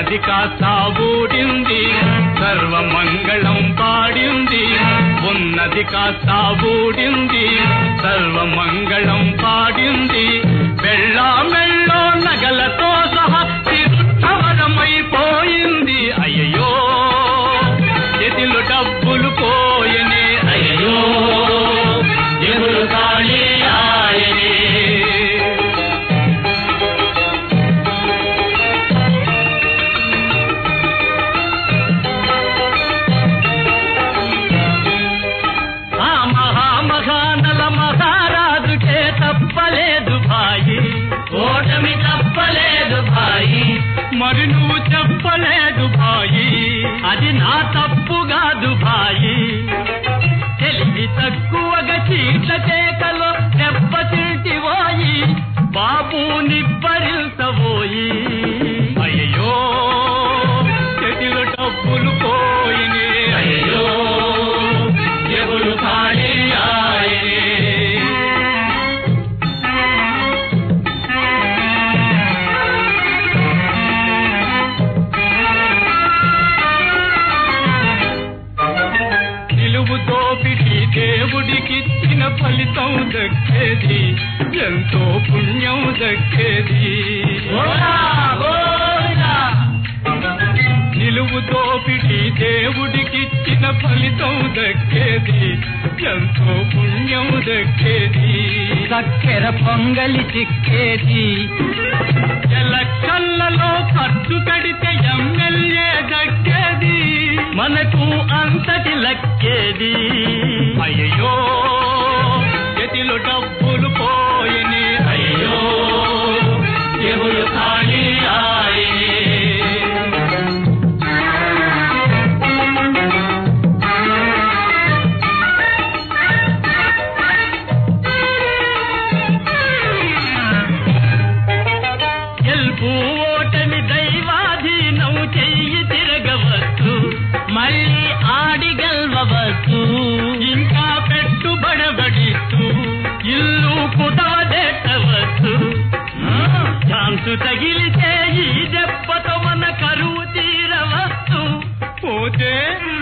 ఉన్నది కాస్త ఊడింది సర్వమంగళం పాడింది ఉన్నది కాస్త ఊడింది సర్వమంగళం పాడింది వెళ్ళ మెళ్ళో నగలతో సహా తిరుత్తవరమైపోయింది అయ్యయ్యో చేతిలో డబ్బులు పోయనే అయ్యయ్యో ఎదురు ఖాళీ ఆయనే ఆ మహామహానల మహారాజుకే తప్పలేదు భాయి ఓటమి తప్పలేదు భాయి మరి నువ్వు చెప్పలేదు భాయి అది నా తప్పు కాదు భాయి తెలివి తక్కువగా చీట్ల కేకలో దెబ్బతింటివోయి బాబు నిబ్బరిల్తవోయి అయ్యో చేతిలో డబ్బులు పోయినే అయ్యో జేబులు ఖాళీ ఆయనే నిలువు దోపిడి దేవుడికిచ్చిన ఫలితం దక్కేది ఎంతో పుణ్యం దక్కేది నిలువు దోపిడి దేవుడికిచ్చిన ఫలితం దక్కేది ఎంతో పుణ్యం దక్కేది చక్కెర పొంగలి చిక్కేది ఎలక్షన్లలో ఖర్చు కడితే ఎమ్మెల్యే దక్కేది మనకు అంతటి లక్కేది అయ్యో చేతిలో డబ్బులు పోయిని అయ్యో ఎవరు ఖాళీ ఆయనే గెలుపు ఓటమి దైవాధీనం చెయ్యి తిరగవచ్చు మళ్ళీ ఆడి గెలవచ్చు ఇంకా పెట్టుబడబడిస్తూ ఇల్లు కుదవదెట్టవచ్చు ఛాన్సు తగిలితే ఈ దెబ్బతో మన కరువు తీరవచ్చు పోతే